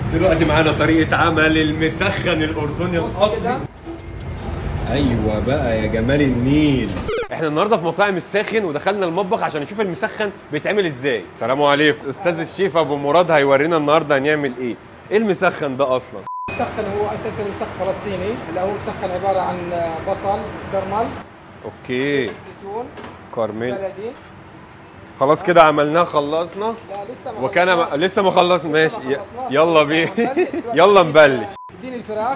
دلوقتي معانا طريقة عمل المسخن الأردني بص الأصلي كده أيوة بقى يا جمال النيل احنا النهارده في مطاعم الساخن ودخلنا المطبخ عشان نشوف المسخن بيتعمل ازاي السلام عليكم استاذ الشيف ابو مراد هيورينا النهارده هنعمل ايه ايه المسخن ده اصلا مسخن هو اساسا مسخن فلسطيني اللي هو مسخن عباره عن بصل كرمل اوكي زيتون كارميل بلدي خلاص كده عملناه خلصنا لا لسه ما وكان خلصناش. لسه ما خلص لسه ماشي ما ي- خلصناش. يلا لسه بينا هنبلش. يلا نبلش اديني الفراخ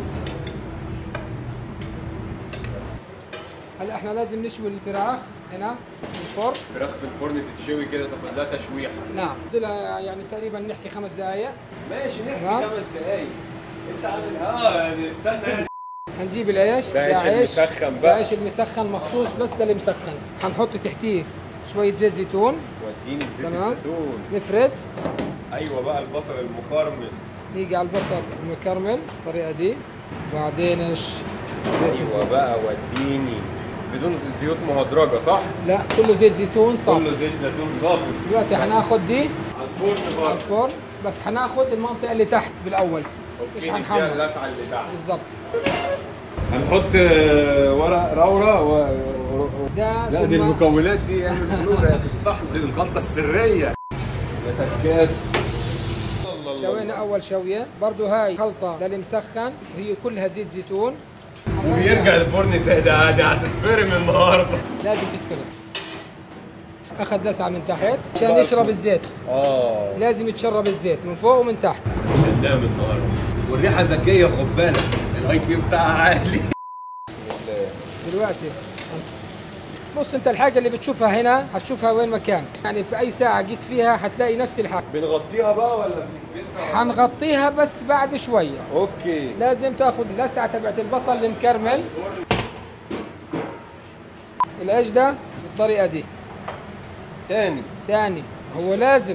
هلا احنا لازم نشوي الفراخ هنا في الفرن فراخ في الفرن تتشوي كده تاخد لها تشويحه نعم بدنا يعني تقريبا نحكي خمس دقائق ماشي نحكي تمام. خمس دقايق انت عامل اه يعني استنى يعني هنجيب العيش ده عيش المسخن ده بقى. عيش المسخن مخصوص بس ده المسخن هنحط تحتيه شويه زيت زيتون وديني زيت تمام. الزيتون نفرد ايوه بقى البصل المكرمل نيجي على البصل المكرمل بالطريقه دي وبعدين ايش زيت ايوه الزيتون. بقى وديني بدون زيوت مهدرجه صح؟ لا كله زيت زيتون صافي كله زيت زيتون ظابط دلوقتي هناخد دي على الفرن على برضه الفرن بس هناخد المنطقه اللي تحت بالاول مش اوكي هنحمر نديها اللسعه اللي تحت بالظبط هنحط آه، ورق روره و... ده لا دي ثم المكونات دي يعمل بلور يا تفتح دي الخلطه السريه تكات شوينا اول شويه برضو هاي خلطه للمسخن وهي كلها زيت زيتون وبيرجع الفرن تاني ده ده هتتفرم النهارده لازم تتفرد اخذ لسعه من تحت عشان يشرب الزيت اه لازم يتشرب الزيت من فوق ومن تحت شدام النهارده والريحه ذكيه خد بالك الاي كيو بتاعها عالي دلوقتي بص انت الحاجه اللي بتشوفها هنا هتشوفها وين ما كان يعني في اي ساعه جيت فيها هتلاقي نفس الحاجه بنغطيها بقى ولا بنكبسها هنغطيها بس بعد شويه اوكي لازم تاخذ اللسعه تبعت البصل المكرمل العيش ده بالطريقه دي تاني تاني هو لازم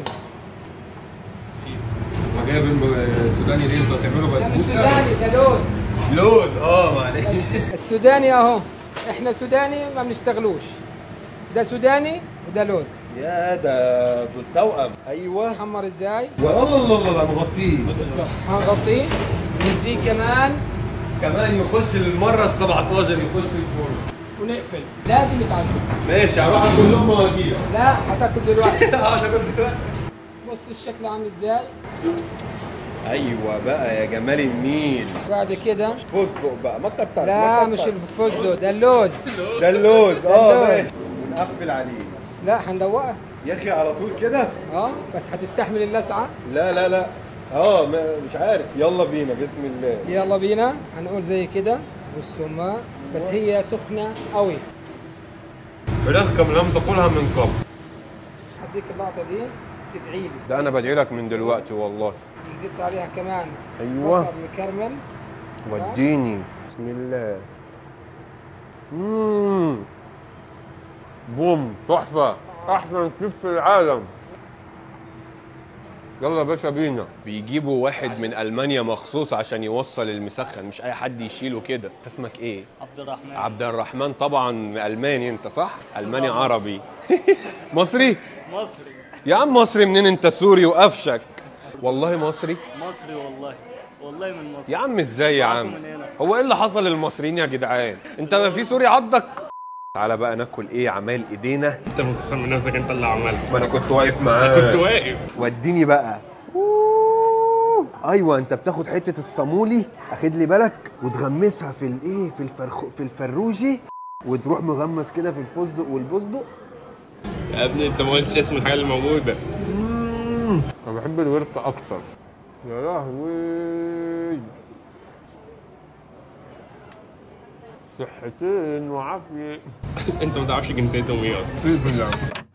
ما جايب السوداني ليه انتوا هتعملوا ده مش سوداني ده لوز لوز اه معلش السوداني اهو احنا سوداني ما بنشتغلوش ده سوداني وده لوز يا ده دول توأم ايوه حمر ازاي والله الله الله نغطيه هنغطيه نديه كمان كمان يخش المره ال 17 يخش الفرن ونقفل لازم يتعذب ماشي هروح اكل لهم واجيلك لا هتاكل دلوقتي اه انا كنت دلوقتي بص الشكل عامل ازاي ايوه بقى يا جمال النيل بعد كده فستق بقى ما كتر لا مش الفستق ده اللوز ده اللوز ده اه اللوز. ماشي ونقفل عليه لا هندوقها يا اخي على طول كده اه بس هتستحمل اللسعه لا لا لا اه ما- مش عارف يلا بينا بسم الله يلا بينا هنقول زي كده والسماء بس هي سخنه قوي فراخ كم لم تقولها من قبل هديك اللقطه دي تدعي لي ده انا بدعي لك من دلوقتي والله نزلت عليها كمان أيوة. بصل مكرمل وديني بسم الله مم. بوم تحفة أحسن كيف في العالم يلا يا باشا بينا بيجيبوا واحد من ألمانيا مخصوص عشان يوصل المسخن مش أي حد يشيله كده اسمك إيه؟ عبد الرحمن عبد الرحمن طبعا ألماني أنت صح؟ ألماني عربي مصري؟ مصري يا عم مصري منين أنت سوري وقفشك والله مصري؟ مصري والله والله من مصر يا عم ازاي يا عم معاكم من هنا. هو ايه اللي حصل للمصريين يا جدعان انت ما في سوري عضك تعالى بقى ناكل ايه عمال ايدينا انت مسمي نفسك انت اللي عملت ما انا كنت واقف معاه كنت واقف وديني بقى أوه. ايوه انت بتاخد حته الصامولي اخد لي بالك وتغمسها في الايه في الفرخ في الفروجي وتروح مغمس كده في الفستق والبصدق يا ابني انت ما قلتش اسم الحاجه اللي موجوده انا بحب الورك اكتر يا لهوي صحتين وعافيه انت ما تعرفش جنسيتهم ايه اصلا في الله